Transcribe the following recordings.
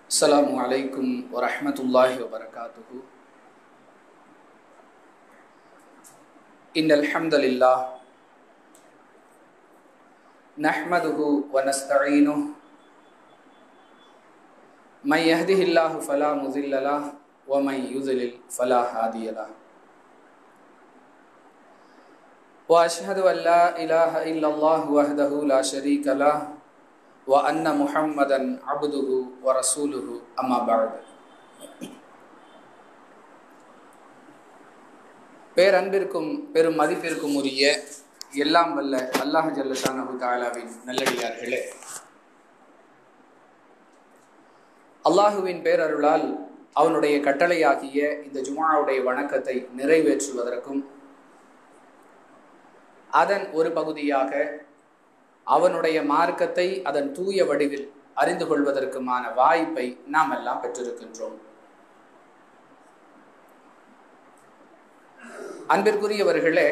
السلام عليكم ورحمة الله وبركاته إن الحمد لله نحمده ونستعينه من يهده الله فلا مضل له ومن يضلل فلا هادي له وأشهد أن لا إله إلا الله وحده لا شريك له وأن محمدا عبده ورسوله أما بعد பேரன்பிற்கும் பெரும் மதிப்பிற்கும் உரிய எல்லாம் வல்ல அல்லாஹ் ஜல்லஷானஹு தாலாவின் நல்லடியார்களே அல்லாஹுவின் பேரருளால் அவனுடைய கட்டளையாகிய இந்த ஜுமாவுடைய வணக்கத்தை நிறைவேற்றுவதற்கும் அதன் ஒரு பகுதியாக அவனுடைய மார்க்கத்தை அதன் தூய வடிவில் அறிந்து கொள்வதற்குமான வாய்ப்பை நாம் எல்லாம் பெற்றிருக்கின்றோம் அன்பிற்குரியவர்களே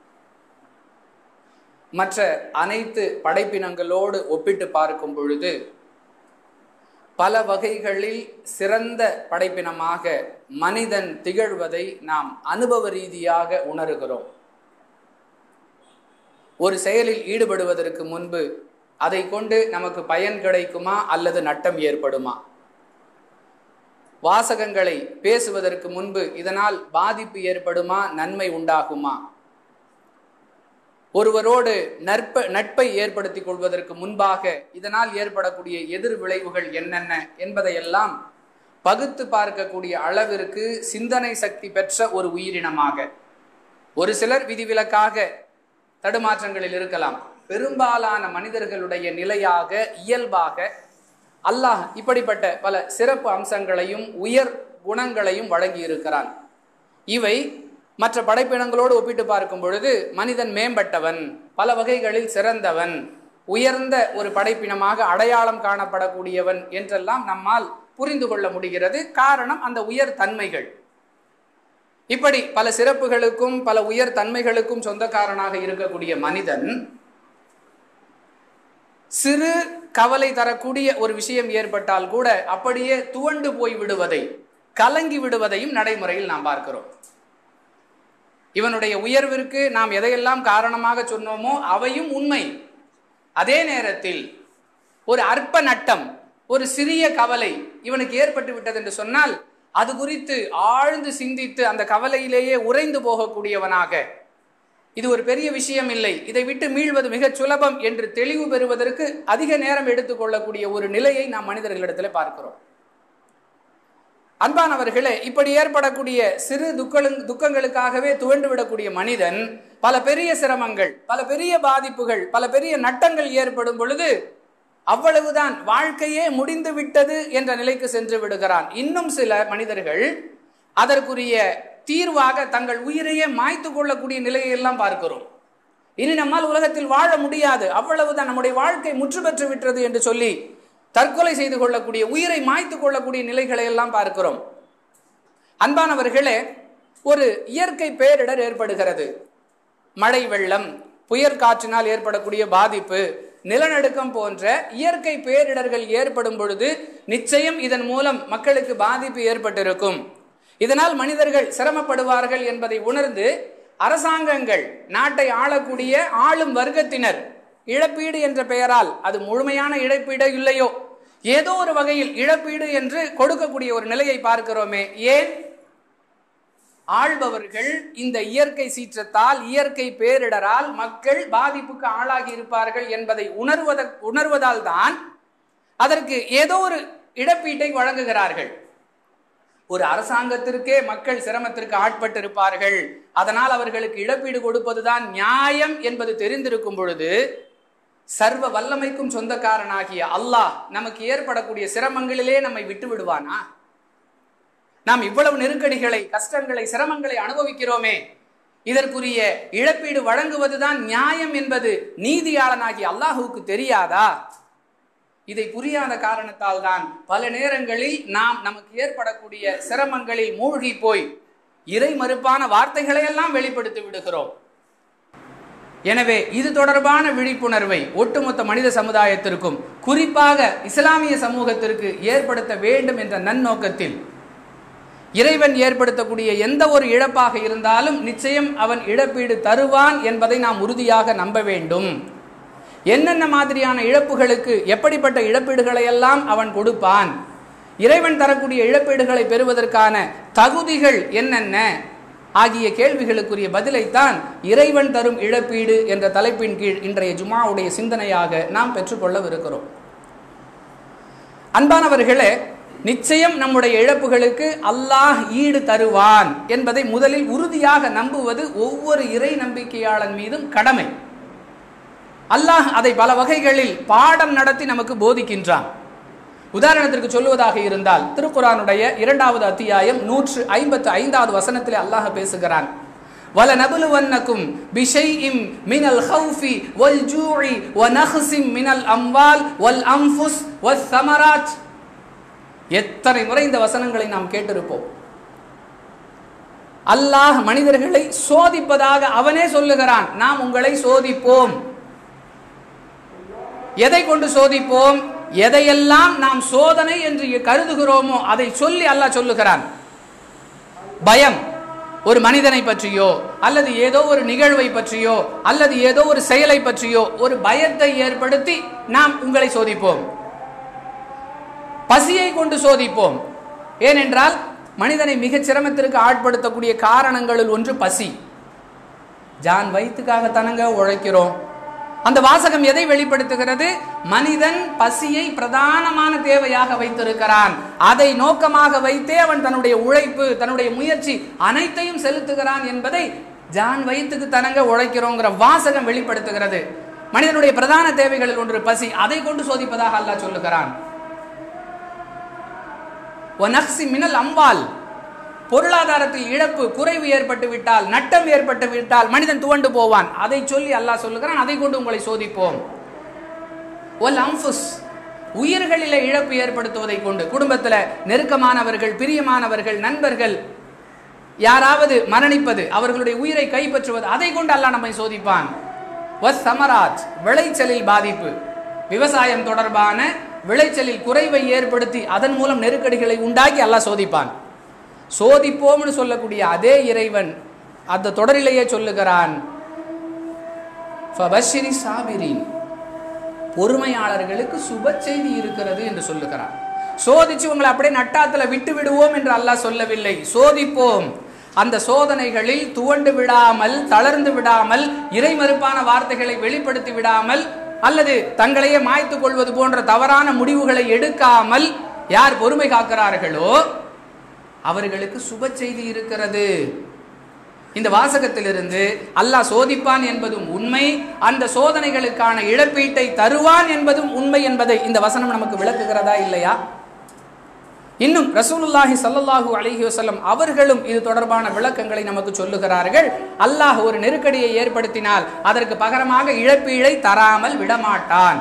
மற்ற அனைத்து படைப்பினங்களோடு ஒப்பிட்டு பார்க்கும் பொழுது பல வகைகளில் சிறந்த படைப்பினமாக மனிதன் திகழ்வதை நாம் அனுபவ ரீதியாக உணர்கிறோம் ஒரு செயலில் ஈடுபடுவதற்கு முன்பு அதை கொண்டு நமக்கு பயன் கிடைக்குமா அல்லது நட்டம் ஏற்படுமா வாசகங்களை பேசுவதற்கு முன்பு இதனால் பாதிப்பு ஏற்படுமா நன்மை உண்டாகுமா ஒருவரோடு நற்ப நட்பை ஏற்படுத்திக் கொள்வதற்கு முன்பாக இதனால் ஏற்படக்கூடிய எதிர் விளைவுகள் என்னென்ன என்பதையெல்லாம் பகுத்து பார்க்கக்கூடிய அளவிற்கு சிந்தனை சக்தி பெற்ற ஒரு உயிரினமாக ஒரு சிலர் விதிவிலக்காக தடுமாற்றங்களில் இருக்கலாம் பெரும்பாலான மனிதர்களுடைய நிலையாக இயல்பாக அல்லாஹ் இப்படிப்பட்ட பல சிறப்பு அம்சங்களையும் உயர் குணங்களையும் வழங்கி இருக்கிறான் இவை மற்ற படைப்பினங்களோடு ஒப்பிட்டு பார்க்கும் பொழுது மனிதன் மேம்பட்டவன் பல வகைகளில் சிறந்தவன் உயர்ந்த ஒரு படைப்பினமாக அடையாளம் காணப்படக்கூடியவன் என்றெல்லாம் நம்மால் புரிந்து கொள்ள முடிகிறது காரணம் அந்த உயர் தன்மைகள் இப்படி பல சிறப்புகளுக்கும் பல உயர் தன்மைகளுக்கும் சொந்தக்காரனாக இருக்கக்கூடிய மனிதன் சிறு கவலை தரக்கூடிய ஒரு விஷயம் ஏற்பட்டால் கூட அப்படியே துவண்டு போய் விடுவதை கலங்கி விடுவதையும் நடைமுறையில் நாம் பார்க்கிறோம் இவனுடைய உயர்விற்கு நாம் எதையெல்லாம் காரணமாக சொன்னோமோ அவையும் உண்மை அதே நேரத்தில் ஒரு அற்ப நட்டம் ஒரு சிறிய கவலை இவனுக்கு ஏற்பட்டு விட்டது என்று சொன்னால் அது குறித்து ஆழ்ந்து சிந்தித்து அந்த கவலையிலேயே உறைந்து போகக்கூடியவனாக இது ஒரு பெரிய விஷயம் இல்லை இதை விட்டு மீள்வது மிகச் சுலபம் என்று தெளிவு பெறுவதற்கு அதிக நேரம் எடுத்துக்கொள்ளக்கூடிய ஒரு நிலையை நாம் மனிதர்களிடத்தில் பார்க்கிறோம் அன்பானவர்களே இப்படி ஏற்படக்கூடிய சிறு துக்களு துக்கங்களுக்காகவே துவண்டு விடக்கூடிய மனிதன் பல பெரிய சிரமங்கள் பல பெரிய பாதிப்புகள் பல பெரிய நட்டங்கள் ஏற்படும் பொழுது அவ்வளவுதான் வாழ்க்கையே முடிந்து விட்டது என்ற நிலைக்கு சென்று விடுகிறான் இன்னும் சில மனிதர்கள் அதற்குரிய தீர்வாக தங்கள் உயிரையே மாய்த்து கொள்ளக்கூடிய நிலையை எல்லாம் பார்க்கிறோம் இனி நம்மால் உலகத்தில் வாழ முடியாது அவ்வளவுதான் நம்முடைய வாழ்க்கை முற்று பெற்று விட்டது என்று சொல்லி தற்கொலை செய்து கொள்ளக்கூடிய உயிரை மாய்த்து கொள்ளக்கூடிய நிலைகளை எல்லாம் பார்க்கிறோம் அன்பானவர்களே ஒரு இயற்கை பேரிடர் ஏற்படுகிறது மழை வெள்ளம் புயற் காற்றினால் ஏற்படக்கூடிய பாதிப்பு நிலநடுக்கம் போன்ற இயற்கை பேரிடர்கள் ஏற்படும் பொழுது நிச்சயம் இதன் மூலம் மக்களுக்கு பாதிப்பு ஏற்பட்டிருக்கும் இதனால் மனிதர்கள் சிரமப்படுவார்கள் என்பதை உணர்ந்து அரசாங்கங்கள் நாட்டை ஆளக்கூடிய ஆளும் வர்க்கத்தினர் இழப்பீடு என்ற பெயரால் அது முழுமையான இழப்பீடு இல்லையோ ஏதோ ஒரு வகையில் இழப்பீடு என்று கொடுக்கக்கூடிய ஒரு நிலையை பார்க்கிறோமே ஏன் ஆள்பவர்கள் இந்த இயற்கை சீற்றத்தால் இயற்கை பேரிடரால் மக்கள் பாதிப்புக்கு ஆளாகி இருப்பார்கள் என்பதை உணர்வத உணர்வதால் தான் அதற்கு ஏதோ ஒரு இழப்பீட்டை வழங்குகிறார்கள் ஒரு அரசாங்கத்திற்கே மக்கள் சிரமத்திற்கு ஆட்பட்டிருப்பார்கள் அதனால் அவர்களுக்கு இழப்பீடு கொடுப்பதுதான் நியாயம் என்பது தெரிந்திருக்கும் பொழுது சர்வ வல்லமைக்கும் சொந்தக்காரனாகிய அல்லாஹ் நமக்கு ஏற்படக்கூடிய சிரமங்களிலே நம்மை விட்டு விடுவானா நாம் இவ்வளவு நெருக்கடிகளை கஷ்டங்களை சிரமங்களை அனுபவிக்கிறோமே இதற்குரிய இழப்பீடு வழங்குவதுதான் நியாயம் என்பது நீதியாளனாகிய அல்லாஹுவுக்கு தெரியாதா இதை புரியாத காரணத்தால் தான் பல நேரங்களில் நாம் நமக்கு ஏற்படக்கூடிய சிரமங்களில் மூழ்கி போய் இறை மறுப்பான வார்த்தைகளை எல்லாம் வெளிப்படுத்தி விடுகிறோம் எனவே இது தொடர்பான விழிப்புணர்வை ஒட்டுமொத்த மனித சமுதாயத்திற்கும் குறிப்பாக இஸ்லாமிய சமூகத்திற்கு ஏற்படுத்த வேண்டும் என்ற நன்னோக்கத்தில் இறைவன் ஏற்படுத்தக்கூடிய எந்த ஒரு இழப்பாக இருந்தாலும் நிச்சயம் அவன் இழப்பீடு தருவான் என்பதை நாம் உறுதியாக நம்ப வேண்டும் என்னென்ன மாதிரியான இழப்புகளுக்கு எப்படிப்பட்ட இழப்பீடுகளை எல்லாம் அவன் கொடுப்பான் இறைவன் தரக்கூடிய இழப்பீடுகளை பெறுவதற்கான தகுதிகள் என்னென்ன ஆகிய கேள்விகளுக்குரிய பதிலைத்தான் இறைவன் தரும் இழப்பீடு என்ற தலைப்பின் கீழ் இன்றைய ஜுமாவுடைய சிந்தனையாக நாம் பெற்றுக்கொள்ளவிருக்கிறோம் அன்பானவர்களே நிச்சயம் நம்முடைய இழப்புகளுக்கு அல்லாஹ் ஈடு தருவான் என்பதை முதலில் உறுதியாக நம்புவது ஒவ்வொரு இறை நம்பிக்கையாளன் மீதும் கடமை அல்லாஹ் அதை பல வகைகளில் பாடம் நடத்தி நமக்கு போதிக்கின்றான் உதாரணத்திற்கு சொல்லுவதாக இருந்தால் திருக்குறானுடைய இரண்டாவது அத்தியாயம் நூற்று ஐம்பத்து ஐந்தாவது வசனத்திலே அல்லாஹ் பேசுகிறான் வல நபுலுவன்னக்கும் பிஷைஇம் மினல் ஹௌஃபி வல் ஜூஇ வ நஹ்ஸிம் மினல் அம்வால் வல் அன்ஃபுஸ் வஸ் ஸமராத் எத்தனை முறை இந்த வசனங்களை நாம் கேட்டிருப்போம் அல்லாஹ் மனிதர்களை சோதிப்பதாக அவனே சொல்லுகிறான் நாம் உங்களை சோதிப்போம் எதை கொண்டு சோதிப்போம் எதையெல்லாம் நாம் சோதனை என்று கருதுகிறோமோ அதை சொல்லி அல்லாஹ் சொல்லுகிறான் பயம் ஒரு மனிதனை பற்றியோ அல்லது ஏதோ ஒரு நிகழ்வை பற்றியோ அல்லது ஏதோ ஒரு செயலை பற்றியோ ஒரு பயத்தை ஏற்படுத்தி நாம் உங்களை சோதிப்போம் பசியை கொண்டு சோதிப்போம் ஏனென்றால் மனிதனை மிகச் சிரமத்திற்கு ஆட்படுத்தக்கூடிய காரணங்களில் ஒன்று பசி ஜான் வயிற்றுக்காக தனங்க உழைக்கிறோம் அந்த வாசகம் எதை வெளிப்படுத்துகிறது மனிதன் பசியை பிரதானமான தேவையாக வைத்திருக்கிறான் அதை நோக்கமாக வைத்தே அவன் தன்னுடைய உழைப்பு தன்னுடைய முயற்சி அனைத்தையும் செலுத்துகிறான் என்பதை ஜான் வயிற்றுக்கு தனங்க உழைக்கிறோங்கிற வாசகம் வெளிப்படுத்துகிறது மனிதனுடைய பிரதான தேவைகளில் ஒன்று பசி அதை கொண்டு சோதிப்பதாக அல்லாஹ் சொல்லுகிறான் மினல் அம்பால் பொருளாதாரத்தில் இழப்பு குறைவு ஏற்பட்டு விட்டால் நட்டம் ஏற்பட்டு விட்டால் மனிதன் துவண்டு போவான் அதை சொல்லி அல்லாஹ் சொல்லுகிறான் அதை கொண்டு உங்களை சோதிப்போம் ஒல் அம்ஃபுஸ் உயிர்களில் இழப்பு ஏற்படுத்துவதை கொண்டு குடும்பத்தில் நெருக்கமானவர்கள் பிரியமானவர்கள் நண்பர்கள் யாராவது மரணிப்பது அவர்களுடைய உயிரை கைப்பற்றுவது அதை கொண்டு அல்லாஹ் நம்மை சோதிப்பான் வஸ் சமராஜ் விளைச்சலில் பாதிப்பு விவசாயம் தொடர்பான விளைச்சலில் குறைவை ஏற்படுத்தி அதன் மூலம் நெருக்கடிகளை உண்டாக்கி அல்லாஹ் சோதிப்பான் சோதிப்போம்னு சொல்லக்கூடிய அதே இறைவன் அந்த தொடரிலேயே சொல்லுகிறான் சாபிரின் பொறுமையாளர்களுக்கு சுப செய்தி இருக்கிறது என்று சொல்லுகிறான் சோதிச்சு உங்களை அப்படியே நட்டாத்துல விட்டு விடுவோம் என்று அல்லாஹ் சொல்லவில்லை சோதிப்போம் அந்த சோதனைகளில் துவண்டு விடாமல் தளர்ந்து விடாமல் இறை மறுப்பான வார்த்தைகளை வெளிப்படுத்தி விடாமல் அல்லது தங்களையே மாய்த்து கொள்வது போன்ற தவறான முடிவுகளை எடுக்காமல் யார் பொறுமை காக்கிறார்களோ அவர்களுக்கு சுப செய்தி இருக்கிறது இந்த வாசகத்திலிருந்து அல்லாஹ் சோதிப்பான் என்பதும் உண்மை அந்த சோதனைகளுக்கான இழப்பீட்டை தருவான் என்பதும் உண்மை என்பதை இந்த வசனம் நமக்கு விளக்குகிறதா இல்லையா இன்னும் ரசூலுல்லாஹி சல்லல்லாஹு அலைஹி வஸல்லம் அவர்களும் இது தொடர்பான விளக்கங்களை நமக்கு சொல்லுகிறார்கள் அல்லாஹ் ஒரு நெருக்கடியை ஏற்படுத்தினால் அதற்கு பகரமாக இழப்பீழை தராமல் விடமாட்டான்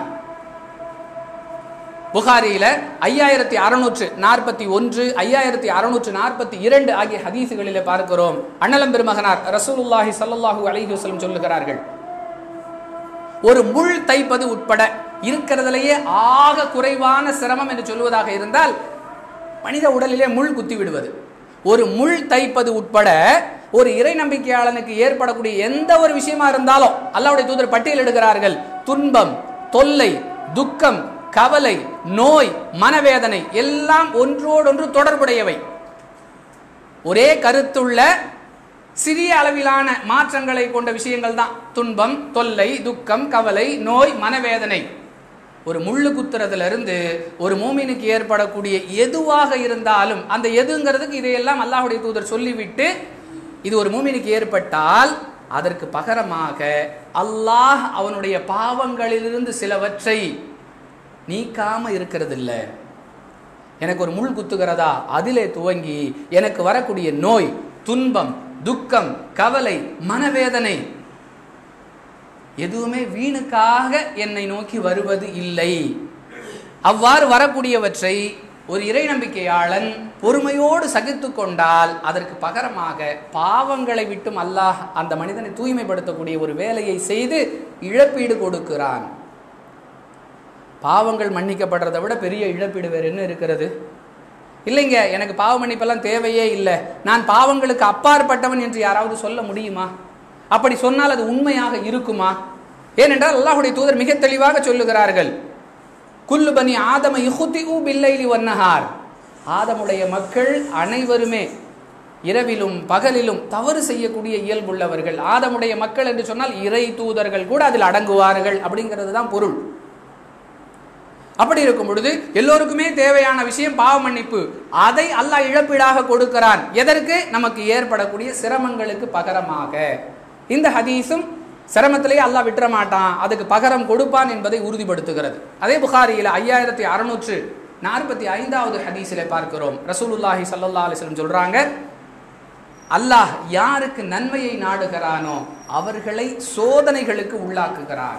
புகாரியில ஐயாயிரத்தி அறுநூற்று நாற்பத்தி ஒன்று ஐயாயிரத்தி அறுநூற்று நாற்பத்தி இரண்டு ஆகிய ஹதீசுகளிலே பார்க்கிறோம் அண்ணலம் பெருமகனார் ரசூலுல்லாஹி சல்லல்லாஹு அலைஹி வஸல்லம் சொல்லுகிறார்கள் ஒரு முள் தைப்பது உட்பட இருக்கிறதுலேயே ஆக குறைவான சிரமம் என்று சொல்வதாக இருந்தால் மனித உடலிலே முள் குத்தி விடுவது ஒரு முள் தைப்பது உட்பட ஒரு இறை நம்பிக்கையாளனுக்கு ஏற்படக்கூடிய எந்த ஒரு விஷயமா இருந்தாலும் அல்லாவுடைய தூதர் பட்டியல் எடுக்கிறார்கள் துன்பம் தொல்லை துக்கம் கவலை நோய் மனவேதனை எல்லாம் ஒன்றோடொன்று தொடர்புடையவை ஒரே கருத்துள்ள சிறிய அளவிலான மாற்றங்களை கொண்ட விஷயங்கள் தான் துன்பம் தொல்லை துக்கம் கவலை நோய் மனவேதனை ஒரு முள்ளு குத்துறதுல இருந்து ஒரு மூமினுக்கு ஏற்படக்கூடிய எதுவாக இருந்தாலும் அந்த எதுங்கிறதுக்கு இதையெல்லாம் அல்லாஹுடைய தூதர் சொல்லிவிட்டு இது ஒரு மூமினுக்கு ஏற்பட்டால் அதற்கு பகரமாக அல்லாஹ் அவனுடைய பாவங்களிலிருந்து சிலவற்றை நீக்காம இருக்கிறது இல்லை எனக்கு ஒரு முள் குத்துகிறதா அதிலே துவங்கி எனக்கு வரக்கூடிய நோய் துன்பம் துக்கம் கவலை மனவேதனை எதுவுமே வீணுக்காக என்னை நோக்கி வருவது இல்லை அவ்வாறு வரக்கூடியவற்றை ஒரு இறை நம்பிக்கையாளன் பொறுமையோடு சகித்து கொண்டால் அதற்கு பகரமாக பாவங்களை விட்டும் அல்லாஹ் அந்த மனிதனை தூய்மைப்படுத்தக்கூடிய ஒரு வேலையை செய்து இழப்பீடு கொடுக்கிறான் பாவங்கள் மன்னிக்கப்படுறதை விட பெரிய இழப்பீடு வேறு என்ன இருக்கிறது இல்லைங்க எனக்கு பாவ மன்னிப்பெல்லாம் தேவையே இல்லை நான் பாவங்களுக்கு அப்பாற்பட்டவன் என்று யாராவது சொல்ல முடியுமா அப்படி சொன்னால் அது உண்மையாக இருக்குமா ஏனென்றால் அல்லாஹுடைய தூதர் மிக தெளிவாக சொல்லுகிறார்கள் குல்லு பனி ஆதம இஹுதி பில்லைலி வன்னஹார் ஆதமுடைய மக்கள் அனைவருமே இரவிலும் பகலிலும் தவறு செய்யக்கூடிய இயல்புள்ளவர்கள் ஆதமுடைய மக்கள் என்று சொன்னால் இறை தூதர்கள் கூட அதில் அடங்குவார்கள் அப்படிங்கிறது தான் பொருள் அப்படி இருக்கும் பொழுது எல்லோருக்குமே தேவையான விஷயம் பாவ மன்னிப்பு அதை அல்லாஹ் இழப்பீடாக கொடுக்கிறான் எதற்கு நமக்கு ஏற்படக்கூடிய சிரமங்களுக்கு பகரமாக இந்த ஹதீஸும் சிரமத்திலேயே அல்லாஹ் விட்டுற மாட்டான் அதுக்கு பகரம் கொடுப்பான் என்பதை உறுதிப்படுத்துகிறது அதே புகாரியில் ஐயாயிரத்தி அறுநூற்று நாற்பத்தி ஐந்தாவது ஹதீஸில் பார்க்கிறோம் ரசூலுல்லாஹி சல்லா அலிஸ்லம் சொல்றாங்க அல்லாஹ் யாருக்கு நன்மையை நாடுகிறானோ அவர்களை சோதனைகளுக்கு உள்ளாக்குகிறான்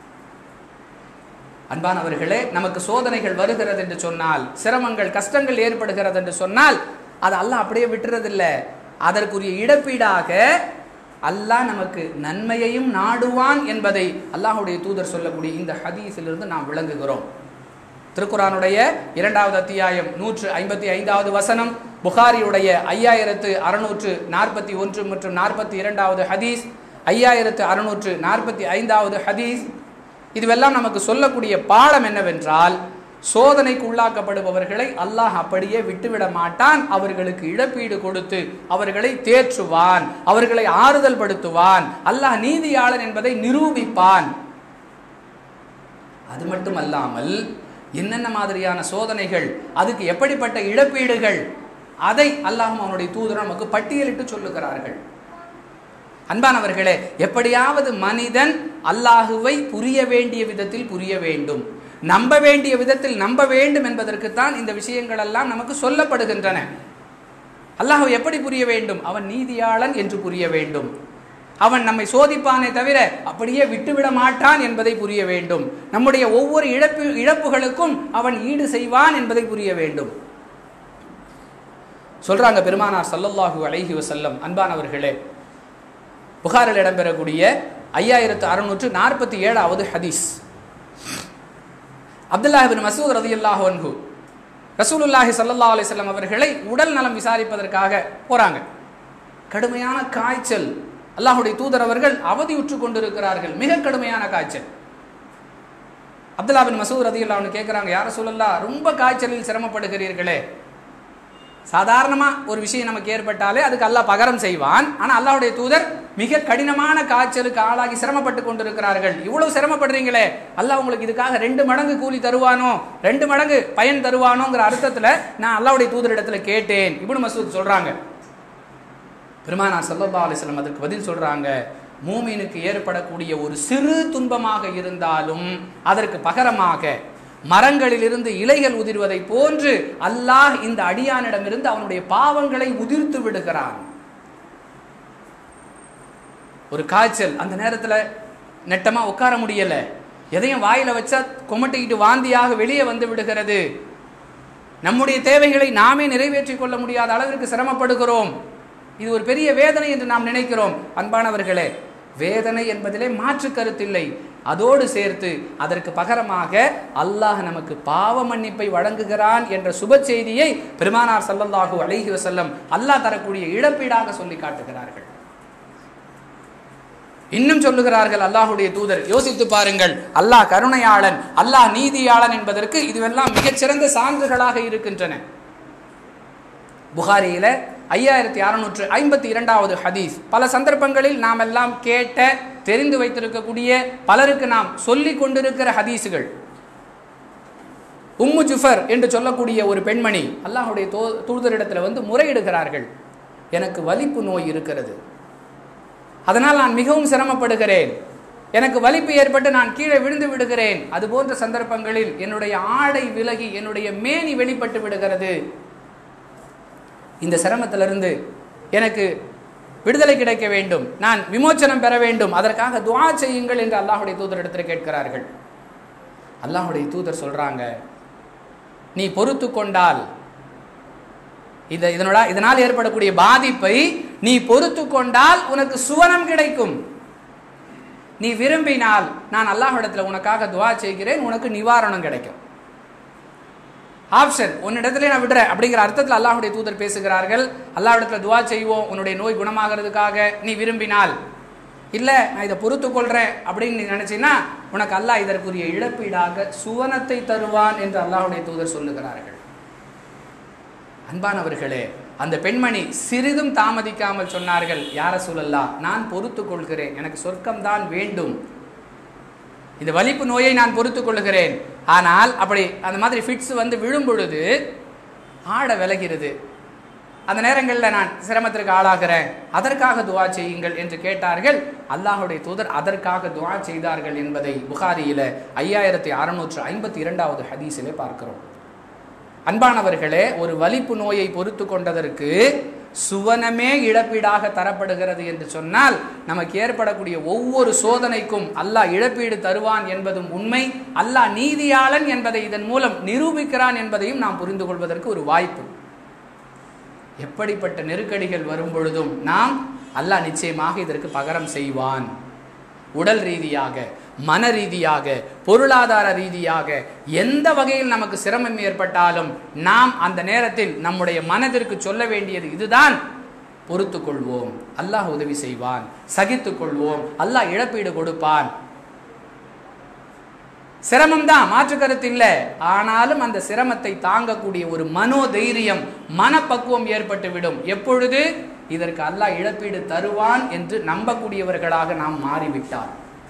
அன்பானவர்களே நமக்கு சோதனைகள் வருகிறது என்று சொன்னால் சிரமங்கள் கஷ்டங்கள் ஏற்படுகிறது என்று சொன்னால் அது அல்லாஹ் அப்படியே விட்டுறதில்ல அதற்குரிய இழப்பீடாக அல்லாஹ் நமக்கு நன்மையையும் நாடுவான் என்பதை அல்லாஹுடைய தூதர் சொல்லக்கூடிய இந்த ஹதீஸிலிருந்து நாம் விளங்குகிறோம் திருக்குறானுடைய இரண்டாவது அத்தியாயம் நூற்று ஐம்பத்தி ஐந்தாவது வசனம் புகாரியுடைய ஐயாயிரத்து அறுநூற்று நாற்பத்தி ஒன்று மற்றும் நாற்பத்தி இரண்டாவது ஹதீஸ் ஐயாயிரத்து அறுநூற்று நாற்பத்தி ஐந்தாவது ஹதீஸ் இதுவெல்லாம் நமக்கு சொல்லக்கூடிய பாடம் என்னவென்றால் சோதனைக்கு உள்ளாக்கப்படுபவர்களை அல்லாஹ் அப்படியே விட்டுவிட மாட்டான் அவர்களுக்கு இழப்பீடு கொடுத்து அவர்களை தேற்றுவான் அவர்களை ஆறுதல் படுத்துவான் அல்லாஹ் நீதியாளன் என்பதை நிரூபிப்பான் அது மட்டும் அல்லாமல் என்னென்ன மாதிரியான சோதனைகள் அதுக்கு எப்படிப்பட்ட இழப்பீடுகள் அதை அல்லாஹும் அவனுடைய தூதர் நமக்கு பட்டியலிட்டு சொல்லுகிறார்கள் அன்பானவர்களே எப்படியாவது மனிதன் அல்லாஹுவை புரிய வேண்டிய விதத்தில் புரிய வேண்டும் நம்ப வேண்டிய விதத்தில் நம்ப வேண்டும் என்பதற்குத்தான் இந்த விஷயங்கள் எல்லாம் நமக்கு சொல்லப்படுகின்றன அல்லாஹ் எப்படி புரிய வேண்டும் அவன் நீதியாளன் என்று புரிய வேண்டும் அவன் நம்மை சோதிப்பானே தவிர அப்படியே விட்டுவிட மாட்டான் என்பதை புரிய வேண்டும் நம்முடைய ஒவ்வொரு இழப்பு இழப்புகளுக்கும் அவன் ஈடு செய்வான் என்பதை புரிய வேண்டும் சொல்றாங்க பெருமானார் சல்லல்லாஹு அலைஹி வசல்லம் அன்பானவர்களே புகாரில் இடம்பெறக்கூடிய ஐயாயிரத்து அறுநூற்று நாற்பத்தி ஏழாவது ஹதீஸ் அப்துல்லாஹிபின் மசூத் ரதி அல்லாஹ் அன்ஹு ரசூலுல்லாஹி சல்லா அலிஸ்லாம் அவர்களை உடல் நலம் விசாரிப்பதற்காக போறாங்க கடுமையான காய்ச்சல் அல்லாஹுடைய தூதர் அவர்கள் அவதியுற்று கொண்டிருக்கிறார்கள் மிக கடுமையான காய்ச்சல் அப்துல்லா பின் மசூத் ரதி அல்லாஹ்னு கேட்குறாங்க யார சொல்லல்லா ரொம்ப காய்ச்சலில் சிரமப்படுகிறீர்களே சாதாரணமாக ஒரு விஷயம் நமக்கு ஏற்பட்டாலே அதுக்கு அல்லாஹ் பகரம் செய்வான் ஆனால் அல்லாஹுடைய தூதர் மிக கடினமான காய்ச்சலுக்கு ஆளாகி சிரமப்பட்டு கொண்டிருக்கிறார்கள் இவ்வளவு சிரமப்படுறீங்களே அல்லாஹ் உங்களுக்கு இதுக்காக ரெண்டு மடங்கு கூலி தருவானோ ரெண்டு மடங்கு பயன் தருவானோங்கிற அர்த்தத்தில் நான் அல்லாஹுடைய தூதரிடத்துல கேட்டேன் இப்னு மசூத் சொல்றாங்க பெருமானார் சல்லல்லா அலிஸ்லாம் அதற்கு பதில் சொல்றாங்க மூமினுக்கு ஏற்படக்கூடிய ஒரு சிறு துன்பமாக இருந்தாலும் அதற்கு பகரமாக மரங்களிலிருந்து இலைகள் உதிர்வதை போன்று அல்லாஹ் இந்த அடியானிடமிருந்து அவனுடைய பாவங்களை உதிர்த்து விடுகிறான் ஒரு காய்ச்சல் அந்த நேரத்தில் நெட்டமா உட்கார முடியல எதையும் வாயில வச்சா கொமட்டிக்கிட்டு வாந்தியாக வெளியே வந்து விடுகிறது நம்முடைய தேவைகளை நாமே நிறைவேற்றிக் கொள்ள முடியாத அளவிற்கு சிரமப்படுகிறோம் இது ஒரு பெரிய வேதனை என்று நாம் நினைக்கிறோம் அன்பானவர்களே வேதனை என்பதிலே மாற்று கருத்தில்லை அதோடு சேர்த்து அதற்கு பகரமாக அல்லாஹ் நமக்கு பாவ மன்னிப்பை வழங்குகிறான் என்ற சுப செய்தியை பெருமானார் சல்லல்லாஹு அலைஹி வசல்லம் அல்லாஹ் தரக்கூடிய இழப்பீடாக சொல்லி காட்டுகிறார்கள் இன்னும் சொல்லுகிறார்கள் அல்லாஹுடைய தூதர் யோசித்து பாருங்கள் அல்லாஹ் கருணையாளன் அல்லாஹ் நீதியாளன் என்பதற்கு இதுவெல்லாம் மிகச்சிறந்த சான்றுகளாக இருக்கின்றன புகாரியில ஐயாயிரத்தி அறுநூற்று ஐம்பத்தி இரண்டாவது ஹதீஸ் பல சந்தர்ப்பங்களில் நாம் எல்லாம் கேட்ட தெரிந்து வைத்திருக்கக்கூடிய பலருக்கு நாம் சொல்லி கொண்டிருக்கிற ஹதீஸுகள் உம்மு ஜுஃபர் என்று சொல்லக்கூடிய ஒரு பெண்மணி அல்லாஹுடைய தோ தூதரிடத்தில் வந்து முறையிடுகிறார்கள் எனக்கு வலிப்பு நோய் இருக்கிறது அதனால் நான் மிகவும் சிரமப்படுகிறேன் எனக்கு வலிப்பு ஏற்பட்டு நான் கீழே விழுந்து விடுகிறேன் அது போன்ற சந்தர்ப்பங்களில் என்னுடைய ஆடை விலகி என்னுடைய மேனி வெளிப்பட்டு விடுகிறது இந்த சிரமத்திலிருந்து எனக்கு விடுதலை கிடைக்க வேண்டும் நான் விமோச்சனம் பெற வேண்டும் அதற்காக துவா செய்யுங்கள் என்று அல்லாஹுடைய தூதர் இடத்துல கேட்கிறார்கள் அல்லாஹுடைய தூதர் சொல்றாங்க நீ பொறுத்து கொண்டால் இத இதனோட இதனால் ஏற்படக்கூடிய பாதிப்பை நீ பொறுத்து கொண்டால் உனக்கு சுவனம் கிடைக்கும் நீ விரும்பினால் நான் அல்லாஹ்விடத்தில் உனக்காக துவா செய்கிறேன் உனக்கு நிவாரணம் கிடைக்கும் ஆப்ஷன் உன்னிடத்துல நான் விடுறேன் அப்படிங்கிற அர்த்தத்தில் அல்லாஹ்வுடைய தூதர் பேசுகிறார்கள் அல்லாஹ்விடத்தில் துவா செய்வோம் உன்னுடைய நோய் குணமாகிறதுக்காக நீ விரும்பினால் இல்லை நான் இதை பொறுத்து கொள்றேன் அப்படின்னு நீ நினைச்சீன்னா உனக்கு அல்லாஹ் இதற்குரிய இழப்பீடாக சுவனத்தை தருவான் என்று அல்லாஹ்வுடைய தூதர் சொல்லுகிறார்கள் அன்பானவர்களே அந்த பெண்மணி சிறிதும் தாமதிக்காமல் சொன்னார்கள் யார சொல்லல்லா நான் பொறுத்து கொள்கிறேன் எனக்கு சொர்க்கம்தான் வேண்டும் இந்த வலிப்பு நோயை நான் பொறுத்து கொள்கிறேன் ஆனால் அப்படி அந்த மாதிரி ஃபிட்ஸ் வந்து விழும் பொழுது ஆட விலகிறது அந்த நேரங்களில் நான் சிரமத்திற்கு ஆளாகிறேன் அதற்காக துவா செய்யுங்கள் என்று கேட்டார்கள் அல்லாஹுடைய தூதர் அதற்காக துவா செய்தார்கள் என்பதை புகாரியில ஐயாயிரத்தி அறுநூற்று ஐம்பத்தி இரண்டாவது ஹதீஸிலே பார்க்கிறோம் அன்பானவர்களே ஒரு வலிப்பு நோயை பொறுத்து கொண்டதற்கு சுவனமே இழப்பீடாக தரப்படுகிறது என்று சொன்னால் நமக்கு ஏற்படக்கூடிய ஒவ்வொரு சோதனைக்கும் அல்லாஹ் இழப்பீடு தருவான் என்பதும் உண்மை அல்லாஹ் நீதியாளன் என்பதை இதன் மூலம் நிரூபிக்கிறான் என்பதையும் நாம் புரிந்து கொள்வதற்கு ஒரு வாய்ப்பு எப்படிப்பட்ட நெருக்கடிகள் வரும் பொழுதும் நாம் அல்லாஹ் நிச்சயமாக இதற்கு பகரம் செய்வான் உடல் ரீதியாக மன ரீதியாக பொருளாதார ரீதியாக எந்த வகையில் நமக்கு சிரமம் ஏற்பட்டாலும் நாம் அந்த நேரத்தில் நம்முடைய மனதிற்கு சொல்ல வேண்டியது இதுதான் பொறுத்து கொள்வோம் அல்லாஹ் உதவி செய்வான் சகித்துக் கொள்வோம் அல்லாஹ் இழப்பீடு கொடுப்பான் சிரமம் தான் மாற்று கருத்து இல்லை ஆனாலும் அந்த சிரமத்தை தாங்கக்கூடிய ஒரு மனோ தைரியம் மனப்பக்குவம் ஏற்பட்டு விடும் எப்பொழுது இதற்கு அல்லாஹ் இழப்பீடு தருவான் என்று நம்பக்கூடியவர்களாக நாம் மாறிவிட்டார்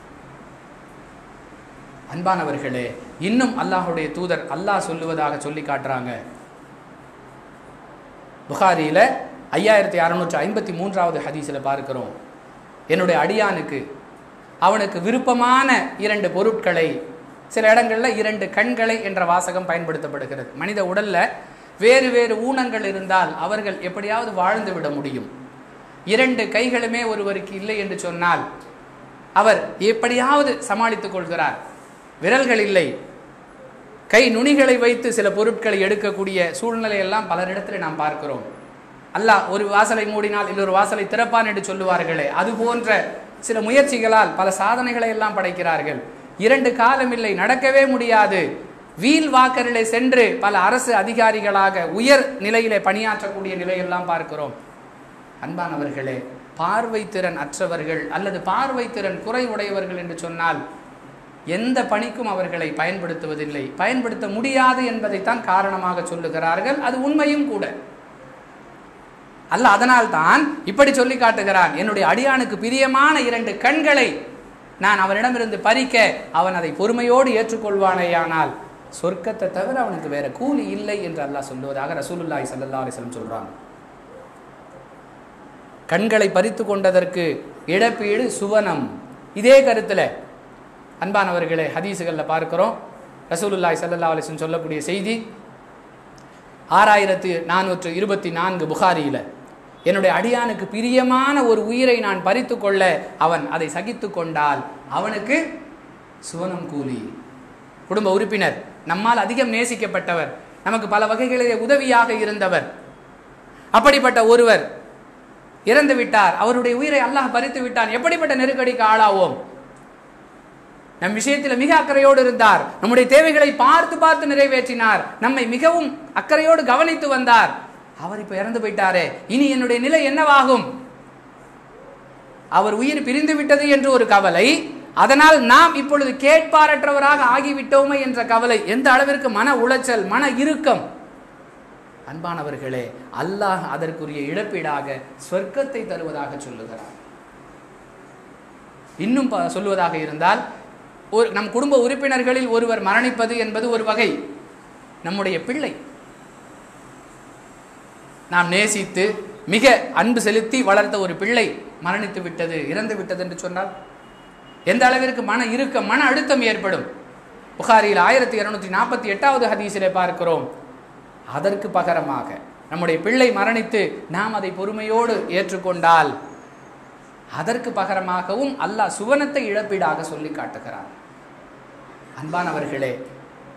அன்பானவர்களே இன்னும் அல்லாஹுடைய தூதர் அல்லாஹ் சொல்லுவதாக சொல்லி காட்டுறாங்க புகாரியில ஐயாயிரத்தி அறுநூற்று ஐம்பத்தி மூன்றாவது ஹதீஸில் பார்க்கிறோம் என்னுடைய அடியானுக்கு அவனுக்கு விருப்பமான இரண்டு பொருட்களை சில இடங்களில் இரண்டு கண்களை என்ற வாசகம் பயன்படுத்தப்படுகிறது மனித உடல்ல வேறு வேறு ஊனங்கள் இருந்தால் அவர்கள் எப்படியாவது வாழ்ந்து விட முடியும் இரண்டு கைகளுமே ஒருவருக்கு இல்லை என்று சொன்னால் அவர் எப்படியாவது சமாளித்துக் கொள்கிறார் விரல்கள் இல்லை கை நுனிகளை வைத்து சில பொருட்களை எடுக்கக்கூடிய சூழ்நிலை எல்லாம் பலரிடத்தில் நாம் பார்க்கிறோம் அல்லாஹ் ஒரு வாசலை மூடினால் இன்னொரு வாசலை திறப்பான் என்று சொல்லுவார்களே அது போன்ற சில முயற்சிகளால் பல சாதனைகளை எல்லாம் படைக்கிறார்கள் இரண்டு காலம் இல்லை நடக்கவே முடியாது வீல் வாக்கரிலே சென்று பல அரசு அதிகாரிகளாக உயர் நிலையிலே பணியாற்றக்கூடிய நிலையெல்லாம் பார்க்கிறோம் அன்பானவர்களே பார்வை திறன் அற்றவர்கள் அல்லது பார்வை திறன் குறைவுடையவர்கள் என்று சொன்னால் எந்த பணிக்கும் அவர்களை பயன்படுத்துவதில்லை பயன்படுத்த முடியாது என்பதைத்தான் காரணமாக சொல்லுகிறார்கள் அது உண்மையும் கூட அல்ல அதனால் தான் இப்படி சொல்லி காட்டுகிறான் என்னுடைய அடியானுக்கு பிரியமான இரண்டு கண்களை நான் அவனிடமிருந்து பறிக்க அவன் அதை பொறுமையோடு ஏற்றுக்கொள்வானேயானால் சொர்க்கத்தை தவிர அவனுக்கு வேற கூலி இல்லை என்று அல்லாஹ் சொல்லுவதாக ரசூலுல்லாஹி ஸல்லல்லாஹு அலைஹி வஸல்லம் சொல்றாங்க கண்களை பறித்து கொண்டதற்கு இழப்பீடு சுவனம் இதே கருத்துல அன்பானவர்களே ஹதீஸுகளில் பார்க்கிறோம் ரசூலுல்லாஹி ஸல்லல்லாஹு அலைஹி வஸல்லம் சொல்லக்கூடிய செய்தி ஆறாயிரத்து நானூற்று இருபத்தி நான்கு புகாரியில் என்னுடைய அடியானுக்கு பிரியமான ஒரு உயிரை நான் பறித்து கொள்ள அவன் அதை சகித்து கொண்டால் அவனுக்கு சுவனம் கூலி குடும்ப உறுப்பினர் நம்மால் அதிகம் நேசிக்கப்பட்டவர் நமக்கு பல வகைகளிலே உதவியாக இருந்தவர் அப்படிப்பட்ட ஒருவர் இறந்து விட்டார் அவருடைய உயிரை அல்லாஹ் பறித்து விட்டான் எப்படிப்பட்ட நெருக்கடிக்கு ஆளாவோம் நம் விஷயத்தில் மிக அக்கறையோடு இருந்தார் நம்முடைய தேவைகளை பார்த்து பார்த்து நிறைவேற்றினார் நம்மை மிகவும் அக்கறையோடு கவனித்து வந்தார் அவர் இப்ப இறந்து போயிட்டாரே இனி என்னுடைய நிலை என்னவாகும் அவர் உயிர் பிரிந்து விட்டது என்று ஒரு கவலை அதனால் நாம் இப்பொழுது கேட்பாரற்றவராக ஆகிவிட்டோமே என்ற கவலை எந்த அளவிற்கு மன உளைச்சல் மன இறுக்கம் அன்பானவர்களே அல்லாஹ் அதற்குரிய இழப்பீடாக சொர்க்கத்தை தருவதாக சொல்லுகிறார் இன்னும் ப- சொல்லுவதாக இருந்தால் ஒரு நம் குடும்ப உறுப்பினர்களில் ஒருவர் மரணிப்பது என்பது ஒரு வகை நம்முடைய பிள்ளை நாம் நேசித்து மிக அன்பு செலுத்தி வளர்த்த ஒரு பிள்ளை மரணித்து விட்டது இறந்து விட்டது என்று சொன்னால் எந்த அளவிற்கு மன இறுக்கம் மன அழுத்தம் ஏற்படும் புகாரியில் ஆயிரத்தி இருநூத்தி நாற்பத்தி எட்டாவது ஹதீஸிலே பார்க்கிறோம் அதற்கு பகரமாக நம்முடைய பிள்ளை மரணித்து நாம் அதை பொறுமையோடு ஏற்றுக்கொண்டால் அதற்கு பகரமாகவும் அல்லாஹ் சுவனத்தை இழப்பீடாக சொல்லி காட்டுகிறார் அன்பானவர்களே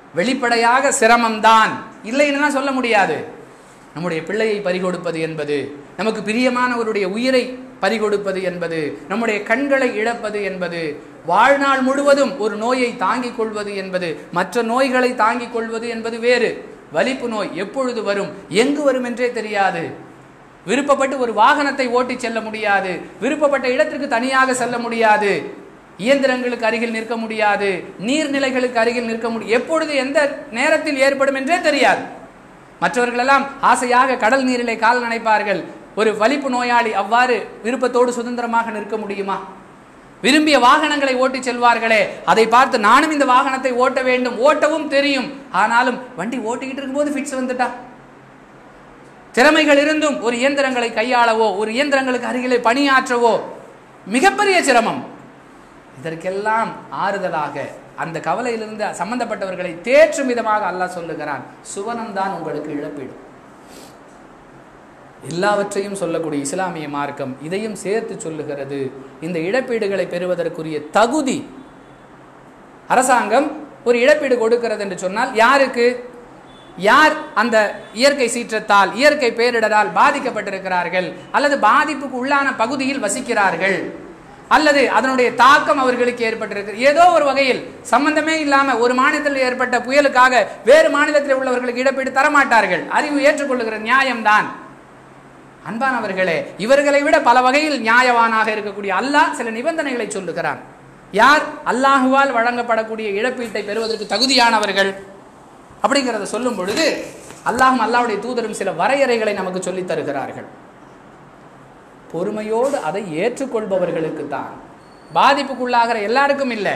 வெளிப்படையாக சிரமம்தான் இல்லைன்னு சொல்ல முடியாது நம்முடைய பிள்ளையை பறிகொடுப்பது என்பது நமக்கு பிரியமானவருடைய உயிரை பறிகொடுப்பது என்பது நம்முடைய கண்களை இழப்பது என்பது வாழ்நாள் முழுவதும் ஒரு நோயை தாங்கிக் கொள்வது என்பது மற்ற நோய்களை தாங்கிக் கொள்வது என்பது வேறு வலிப்பு நோய் எப்பொழுது வரும் எங்கு வரும் என்றே தெரியாது விருப்பப்பட்டு ஒரு வாகனத்தை ஓட்டி செல்ல முடியாது விருப்பப்பட்ட இடத்திற்கு தனியாக செல்ல முடியாது இயந்திரங்களுக்கு அருகில் நிற்க முடியாது நீர்நிலைகளுக்கு அருகில் நிற்க முடியும் எப்பொழுது எந்த நேரத்தில் ஏற்படும் என்றே தெரியாது மற்றவர்களெல்லாம் ஆசையாக கடல் நீரிலே கால் நனைப்பார்கள் ஒரு வலிப்பு நோயாளி அவ்வாறு விருப்பத்தோடு சுதந்திரமாக நிற்க முடியுமா விரும்பிய வாகனங்களை ஓட்டி செல்வார்களே அதை பார்த்து நானும் இந்த வாகனத்தை ஓட்ட வேண்டும் ஓட்டவும் தெரியும் ஆனாலும் வண்டி ஓட்டிக்கிட்டு இருக்கும்போது ஃபிட்ஸ் வந்துட்டா திறமைகள் இருந்தும் ஒரு இயந்திரங்களை கையாளவோ ஒரு இயந்திரங்களுக்கு அருகிலே பணியாற்றவோ மிகப்பெரிய சிரமம் இதற்கெல்லாம் ஆறுதலாக அந்த கவலையிலிருந்து சம்பந்தப்பட்டவர்களை தேற்றும் விதமாக அல்லாஹ் சொல்லுகிறான் சுவனம்தான் உங்களுக்கு இழப்பீடு எல்லாவற்றையும் சொல்லக்கூடிய இஸ்லாமிய மார்க்கம் இதையும் சேர்த்து சொல்லுகிறது இந்த இழப்பீடுகளை பெறுவதற்குரிய தகுதி அரசாங்கம் ஒரு இழப்பீடு கொடுக்கிறது என்று சொன்னால் யாருக்கு யார் அந்த இயற்கை சீற்றத்தால் இயற்கை பேரிடரால் பாதிக்கப்பட்டிருக்கிறார்கள் அல்லது பாதிப்புக்கு உள்ளான பகுதியில் வசிக்கிறார்கள் அல்லது அதனுடைய தாக்கம் அவர்களுக்கு ஏற்பட்டிருக்கு ஏதோ ஒரு வகையில் சம்பந்தமே இல்லாம ஒரு மாநிலத்தில் ஏற்பட்ட புயலுக்காக வேறு மாநிலத்தில் உள்ளவர்களுக்கு இழப்பீடு தரமாட்டார்கள் அறிவு ஏற்றுக்கொள்ளுகிற நியாயம்தான் அன்பானவர்களே இவர்களை விட பல வகையில் நியாயவானாக இருக்கக்கூடிய அல்லாஹ் சில நிபந்தனைகளை சொல்லுகிறான் யார் அல்லாஹுவால் வழங்கப்படக்கூடிய இழப்பீட்டை பெறுவதற்கு தகுதியானவர்கள் அப்படிங்கிறத சொல்லும் பொழுது அல்லாஹும் அல்லாஹ்வுடைய தூதரும் சில வரையறைகளை நமக்கு சொல்லித் தருகிறார்கள் பொறுமையோடு அதை ஏற்றுக்கொள்பவர்களுக்கு தான் பாதிப்புக்குள்ளாகிற எல்லாருக்கும் இல்லை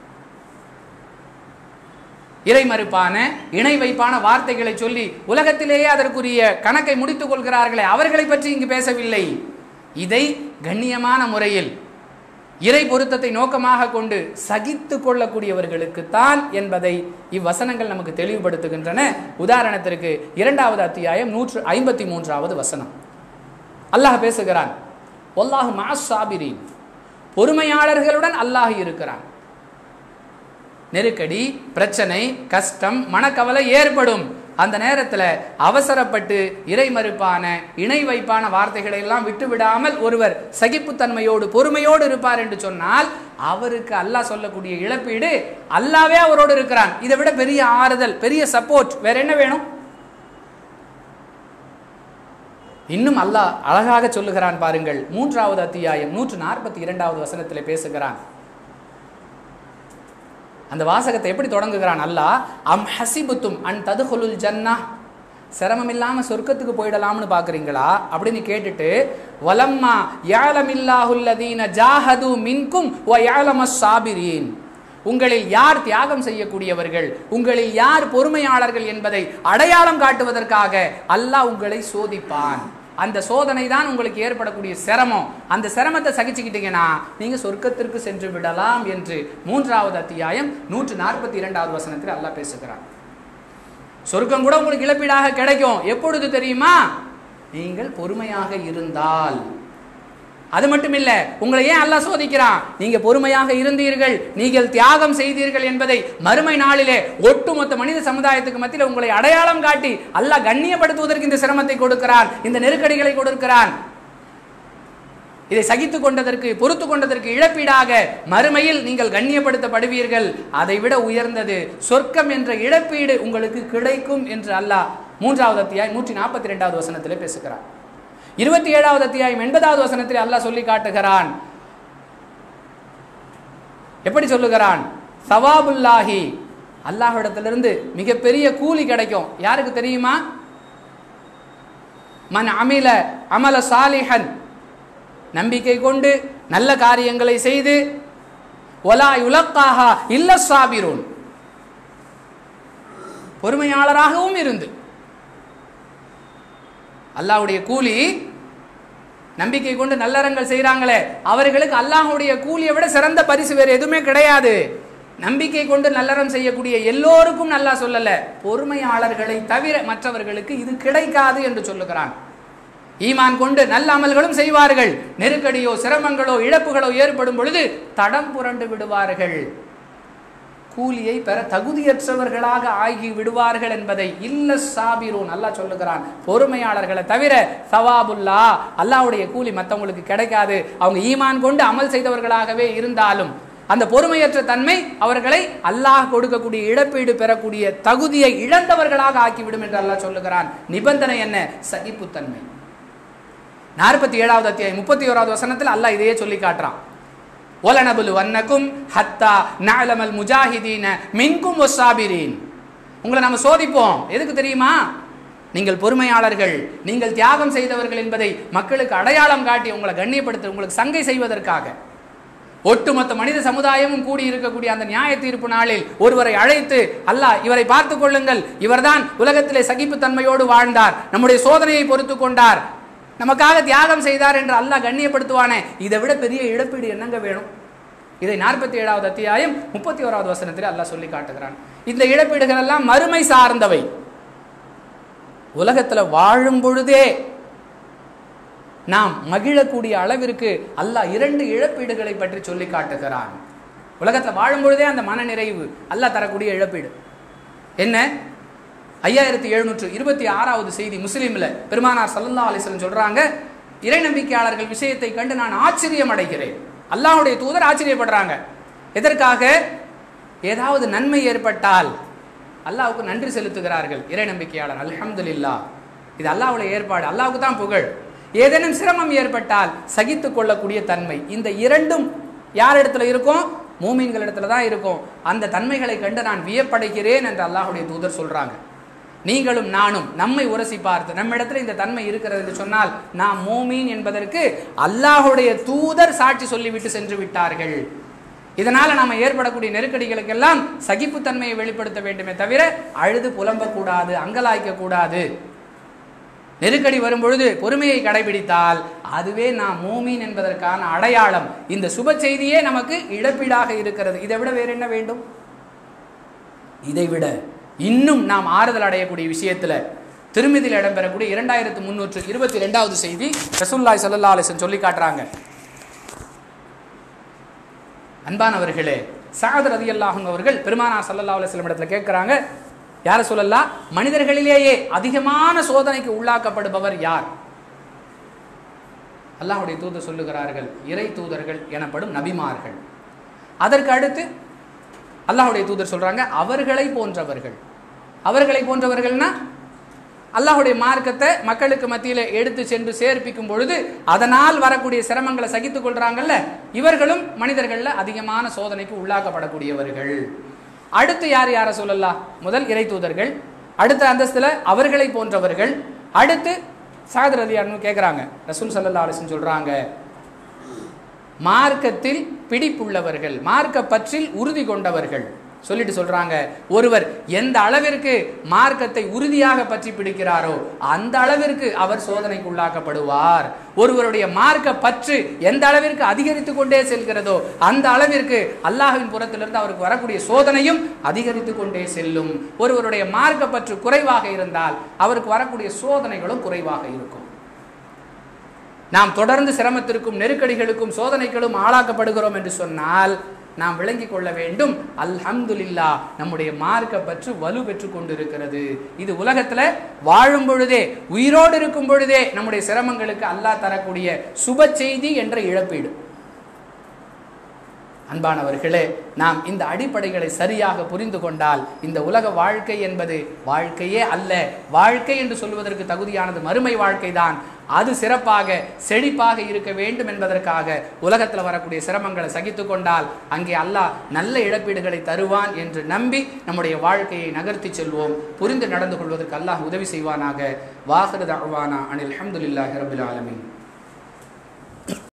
இறை மறுப்பான இணை வைப்பான வார்த்தைகளை சொல்லி உலகத்திலேயே அதற்குரிய கணக்கை முடித்துக் கொள்கிறார்களே அவர்களை பற்றி இங்கு பேசவில்லை இதை கண்ணியமான முறையில் இறை பொருத்தத்தை நோக்கமாக கொண்டு சகித்து கொள்ளக்கூடியவர்களுக்கு தான் என்பதை இவ்வசனங்கள் நமக்கு தெளிவுபடுத்துகின்றன உதாரணத்திற்கு இரண்டாவது அத்தியாயம் நூற்று ஐம்பத்தி மூன்றாவது வசனம் அல்லாஹ் பேசுகிறான் ஒல்லாஹு மாசாபிரின் பொறுமையாளர்களுடன் அல்லாஹ் இருக்கிறான் நெருக்கடி பிரச்சனை கஷ்டம் மனக்கவலை ஏற்படும் அந்த நேரத்தில் அவசரப்பட்டு இறை மறுப்பான இணை வைப்பான வார்த்தைகளை எல்லாம் விட்டு விடாமல் ஒருவர் சகிப்புத்தன்மையோடு பொறுமையோடு இருப்பார் என்று சொன்னால் அவருக்கு அல்லாஹ் சொல்லக்கூடிய இழப்பீடு அல்லாவே அவரோடு இருக்கிறான் இதை விட பெரிய ஆறுதல் பெரிய சப்போர்ட் வேற என்ன வேணும் இன்னும் அல்லாஹ் அழகாக சொல்லுகிறான் பாருங்கள் மூன்றாவது அத்தியாயம் நூற்று நாற்பத்தி இரண்டாவது வசனத்தில் பேசுகிறான் அந்த வாசகத்தை எப்படி தொடங்குகிறான் அல்லாஹ் அம் ஹசிபுத்தும் அன் ததுகுலுல் ஜன்னா சிரமம் இல்லாம சொர்க்கத்துக்கு போயிடலாம்னு பாக்குறீங்களா அப்படின்னு கேட்டுட்டு வலம்மா யாலமில்லாஹுல்லதீன ஜாஹது மின்கும் வ யாலமஸ் சாபிரீன் உங்களில் யார் தியாகம் செய்யக்கூடியவர்கள் உங்களில் யார் பொறுமையாளர்கள் என்பதை அடையாளம் காட்டுவதற்காக அல்லாஹ் உங்களை சோதிப்பான் அந்த சோதனை தான் உங்களுக்கு ஏற்படக்கூடிய சிரமம் அந்த சிரமத்தை சகிச்சுக்கிட்டீங்கன்னா நீங்க சொர்க்கத்திற்கு சென்று விடலாம் என்று மூன்றாவது அத்தியாயம் நூற்று நாற்பத்தி இரண்டாவது வசனத்தில் அல்லாஹ் பேசுகிறான் சொர்க்கம் கூட உங்களுக்கு இழப்பீடாக கிடைக்கும் எப்பொழுது தெரியுமா நீங்கள் பொறுமையாக இருந்தால் அது மட்டும் இல்ல உங்களை ஏன் அல்லாஹ் சோதிக்கிறான் நீங்க பொறுமையாக இருந்தீர்கள் நீங்கள் தியாகம் செய்தீர்கள் என்பதை மறுமை நாளிலே ஒட்டுமொத்த மனித சமுதாயத்துக்கு மத்தியில் உங்களை அடையாளம் காட்டி அல்லாஹ் கண்ணியப்படுத்துவதற்கு இந்த சிரமத்தை கொடுக்கிறான் இந்த நெருக்கடிகளை கொடுக்கிறான் இதை சகித்து கொண்டதற்கு பொறுத்து கொண்டதற்கு இழப்பீடாக மறுமையில் நீங்கள் கண்ணியப்படுத்தப்படுவீர்கள் அதை விட உயர்ந்தது சொர்க்கம் என்ற இழப்பீடு உங்களுக்கு கிடைக்கும் என்று அல்லாஹ் மூன்றாவது அத்தியாயம் நூற்றி நாற்பத்தி ரெண்டாவது வசனத்திலே பேசுகிறான் இருபத்தி ஏழாவது அத்தியாயம் எண்பதாவது வசனத்தில் அல்லாஹ் சொல்லி காட்டுகிறான் எப்படி சொல்லுகிறான் சவாபுல்லாஹி அல்லாஹ்விடத்திலிருந்து மிகப்பெரிய கூலி கிடைக்கும் யாருக்கு தெரியுமா மன் அமில அமல சாலிஹன் நம்பிக்கை கொண்டு நல்ல காரியங்களை செய்து ஒலா யுலக்காஹா இல்ல சாபிரூன் பொறுமையாளராகவும் இருந்து அல்லாஹ்வுடைய கூலி நம்பிக்கை கொண்டு நல்லறங்கள் செய்கிறாங்களே அவர்களுக்கு அல்லாஹ்வுடைய கூலியை விட சிறந்த பரிசு வேறு எதுவுமே கிடையாது நம்பிக்கை கொண்டு நல்லறம் செய்யக்கூடிய எல்லோருக்கும் நல்லா சொல்லல பொறுமையாளர்களை தவிர மற்றவர்களுக்கு இது கிடைக்காது என்று சொல்லுகிறான் ஈமான் கொண்டு நல்ல அமல்களும் செய்வார்கள் நெருக்கடியோ சிரமங்களோ இழப்புகளோ ஏற்படும் பொழுது தடம் புரண்டு விடுவார்கள் கூலியை பெற தகுதியற்றவர்களாக ஆகி விடுவார்கள் என்பதை இல்ல சாபிரூன் அல்லாஹ் சொல்லுகிறான் பொறுமையாளர்களை தவிர சவாபுல்லா அல்லாஹ்வுடைய கூலி மற்றவங்களுக்கு கிடைக்காது அவங்க ஈமான் கொண்டு அமல் செய்தவர்களாகவே இருந்தாலும் அந்த பொறுமையற்ற தன்மை அவர்களை அல்லாஹ் கொடுக்கக்கூடிய இழப்பீடு பெறக்கூடிய தகுதியை இழந்தவர்களாக ஆக்கிவிடும் என்று அல்லாஹ் சொல்லுகிறான் நிபந்தனை என்ன சகிப்புத்தன்மை நாற்பத்தி ஏழாவது அத்தியாயம் முப்பத்தி ஓராவது வசனத்தில் அல்லாஹ் இதையே சொல்லி காட்டுறான் ஒலனபுல் வன்னக்கும் ஹத்தா நஅலமல் முஜாஹிதீன மின்கும் ஒசாபிரீன் உங்களை நம்ம சோதிப்போம் எதுக்கு தெரியுமா நீங்கள் பொறுமையாளர்கள் நீங்கள் தியாகம் செய்தவர்கள் என்பதை மக்களுக்கு அடையாளம் காட்டி உங்களை கண்ணியப்படுத்த உங்களுக்கு சங்கை செய்வதற்காக ஒட்டுமொத்த மனித சமுதாயமும் கூடி இருக்கக்கூடிய அந்த நியாய தீர்ப்பு நாளில் ஒருவரை அழைத்து அல்லாஹ் இவரை பார்த்துக் கொள்ளுங்கள் இவர்தான் உலகத்திலே சகிப்புத்தன்மையோடு வாழ்ந்தார் நம்முடைய சோதனையை பொறுத்து கொண்டார் நமக்காக தியாகம் செய்தார் என்று அல்லாஹ் கண்ணியப்படுத்துவானே இதை விட பெரிய இழப்பீடு என்னங்க வேணும் இதை நாற்பத்தி ஏழாவது அத்தியாயம் முப்பத்தி ஓராவது வசனத்தில் அல்லாஹ் சொல்லி காட்டுகிறான் இந்த இழப்பீடுகள் எல்லாம் மறுமை சார்ந்தவை உலகத்துல வாழும் பொழுதே நாம் மகிழக்கூடிய அளவிற்கு அல்லாஹ் இரண்டு இழப்பீடுகளை பற்றி சொல்லி காட்டுகிறான் உலகத்துல வாழும் பொழுதே அந்த மன நிறைவு அல்லாஹ் தரக்கூடிய இழப்பீடு என்ன ஐயாயிரத்தி எழுநூற்று இருபத்தி ஆறாவது செய்தி முஸ்லீம்ல பெருமானார் சல்லல்லா அலிஸ்லம் சொல்றாங்க இறை நம்பிக்கையாளர்கள் விஷயத்தை கண்டு நான் ஆச்சரியம் அடைகிறேன் அல்லாஹ்வுடைய தூதர் ஆச்சரியப்படுறாங்க எதற்காக ஏதாவது நன்மை ஏற்பட்டால் அல்லாஹ்வுக்கு நன்றி செலுத்துகிறார்கள் இறை நம்பிக்கையாளர் அல்ஹம்துலில்லாஹ் இது அல்லாஹ்வுடைய ஏற்பாடு அல்லாஹ்வுக்கு தான் புகழ் ஏதேனும் சிரமம் ஏற்பட்டால் சகித்து கொள்ளக்கூடிய தன்மை இந்த இரண்டும் யார் இடத்துல இருக்கும் மூமின்கள் இடத்துல தான் இருக்கும் அந்த தன்மைகளை கண்டு நான் வியப்படைகிறேன் என்று அல்லாஹ்வுடைய தூதர் சொல்றாங்க நீங்களும் நானும் நம்மை உரசி பார்த்து நம்ம இடத்துல இந்த தன்மை இருக்கிறது என்று சொன்னால் நாம் மூமீன் என்பதற்கு அல்லாஹுடைய தூதர் சாட்சி சொல்லிவிட்டு சென்று விட்டார்கள் இதனால நாம ஏற்படக்கூடிய நெருக்கடிகளுக்கெல்லாம் சகிப்புத்தன்மையை வெளிப்படுத்த வேண்டுமே தவிர அழுது புலம்பக்கூடாது அங்கலாய்க்க கூடாது நெருக்கடி வரும் பொழுது பொறுமையை கடைபிடித்தால் அதுவே நாம் மூமீன் என்பதற்கான அடையாளம் இந்த சுப செய்தியே நமக்கு இழப்பீடாக இருக்கிறது இதை விட வேற என்ன வேண்டும் இதை விட இன்னும் நாம் ஆறுதல் அடையக்கூடிய விஷயத்துல திருமதியில் இடம்பெறக்கூடிய இரண்டாயிரத்து முன்னூற்று இருபத்தி ரெண்டாவது செய்தி ரசூல்லாய் சல்லா அலிசன் சொல்லி காட்டுறாங்க அன்பானவர்களே சாகர் ரதி அல்லாஹன் அவர்கள் பெருமானார் சல்லல்லா அலிஸ்லம் இடத்துல கேட்குறாங்க யார சொல்லலாம் மனிதர்களிலேயே அதிகமான சோதனைக்கு உள்ளாக்கப்படுபவர் யார் அல்லாஹுடைய தூதர் சொல்லுகிறார்கள் இறை தூதர்கள் எனப்படும் நபிமார்கள் அதற்கு அடுத்து அல்லாஹுடைய தூதர் சொல்றாங்க அவர்களை போன்றவர்கள் அவர்களை போன்றவர்கள்னா அல்லாஹுடைய மார்க்கத்தை மக்களுக்கு மத்தியில் எடுத்து சென்று சேர்ப்பிக்கும் பொழுது அதனால் வரக்கூடிய சிரமங்களை சகித்துக் கொள்றாங்கல்ல இவர்களும் மனிதர்கள்ல அதிகமான சோதனைக்கு உள்ளாக்கப்படக்கூடியவர்கள் அடுத்து யார் யார சொல்லலாம் முதல் இறை தூதர்கள் அடுத்த அந்தஸ்துல அவர்களை போன்றவர்கள் அடுத்து சாகர் ரதியார்னு கேட்குறாங்க ரசூல் சல்லா அலிஸ்ன்னு சொல்றாங்க மார்க்கத்தில் பிடிப்புள்ளவர்கள் மார்க்க பற்றில் உறுதி கொண்டவர்கள் சொல்லிட்டு சொல்றாங்க ஒருவர் எந்த அளவிற்கு மார்க்கத்தை உறுதியாக பற்றி பிடிக்கிறாரோ அந்த அளவிற்கு அவர் சோதனைக்கு உள்ளாக்கப்படுவார் ஒருவருடைய மார்க்க பற்று எந்த அளவிற்கு அதிகரித்து கொண்டே செல்கிறதோ அந்த அளவிற்கு அல்லாஹ்வின் புறத்திலிருந்து அவருக்கு வரக்கூடிய சோதனையும் அதிகரித்து கொண்டே செல்லும் ஒருவருடைய மார்க்க பற்று குறைவாக இருந்தால் அவருக்கு வரக்கூடிய சோதனைகளும் குறைவாக இருக்கும் நாம் தொடர்ந்து சிரமத்திற்கும் நெருக்கடிகளுக்கும் சோதனைகளும் ஆளாக்கப்படுகிறோம் என்று சொன்னால் நாம் விளங்கிக் கொள்ள வேண்டும் அல்ஹம்துலில்லா நம்முடைய மார்க்க பற்று வலு பெற்று கொண்டிருக்கிறது இது உலகத்துல வாழும் பொழுதே உயிரோடு இருக்கும் பொழுதே நம்முடைய சிரமங்களுக்கு அல்லாஹ் தரக்கூடிய சுப செய்தி என்ற இழப்பீடு அன்பானவர்களே நாம் இந்த அடிப்படைகளை சரியாக புரிந்து கொண்டால் இந்த உலக வாழ்க்கை என்பது வாழ்க்கையே அல்ல வாழ்க்கை என்று சொல்வதற்கு தகுதியானது மறுமை வாழ்க்கை தான் அது சிறப்பாக செழிப்பாக இருக்க வேண்டும் என்பதற்காக உலகத்தில் வரக்கூடிய சிரமங்களை சகித்து கொண்டால் அங்கே அல்லாஹ் நல்ல இழப்பீடுகளை தருவான் என்று நம்பி நம்முடைய வாழ்க்கையை நகர்த்தி செல்வோம் புரிந்து நடந்து கொள்வதற்கு அல்லாஹ் உதவி செய்வானாக வாஹிருத் அழ்வானா அனில் அஹமதுல்லாஹி ரபில் ஆலமின்